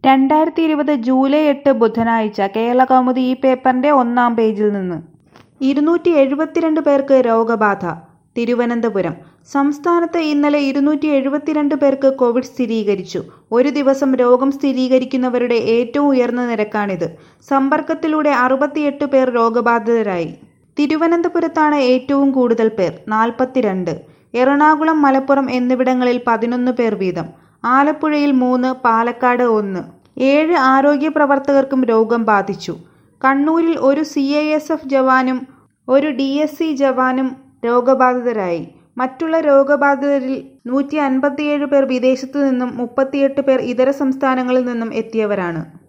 രണ്ടായിരത്തി ഇരുപത് ജൂലൈ എട്ട് ബുധനാഴ്ച കേരളകൗമുദി ഈ പേപ്പറിന്റെ ഒന്നാം പേജിൽ നിന്ന് ഇരുന്നൂറ്റി എഴുപത്തിരണ്ട് പേർക്ക് രോഗബാധ തിരുവനന്തപുരം സംസ്ഥാനത്ത് ഇന്നലെ ഇരുന്നൂറ്റി എഴുപത്തിരണ്ട് പേർക്ക് കോവിഡ് സ്ഥിരീകരിച്ചു ഒരു ദിവസം രോഗം സ്ഥിരീകരിക്കുന്നവരുടെ ഏറ്റവും ഉയർന്ന നിരക്കാണിത് സമ്പർക്കത്തിലൂടെ അറുപത്തിയെട്ട് പേർ രോഗബാധിതരായി തിരുവനന്തപുരത്താണ് ഏറ്റവും കൂടുതൽ പേർ നാൽപ്പത്തിരണ്ട് എറണാകുളം മലപ്പുറം എന്നിവിടങ്ങളിൽ പതിനൊന്ന് പേർ വീതം ആലപ്പുഴയിൽ മൂന്ന് പാലക്കാട് ഒന്ന് ഏഴ് ആരോഗ്യ പ്രവർത്തകർക്കും രോഗം ബാധിച്ചു കണ്ണൂരിൽ ഒരു സി ഐ എസ് എഫ് ജവാനും ഒരു ഡി എസ് സി ജവാനും രോഗബാധിതരായി മറ്റുള്ള രോഗബാധിതരിൽ നൂറ്റി അൻപത്തിയേഴ് പേർ വിദേശത്തു നിന്നും മുപ്പത്തിയെട്ട് പേർ ഇതര സംസ്ഥാനങ്ങളിൽ നിന്നും എത്തിയവരാണ്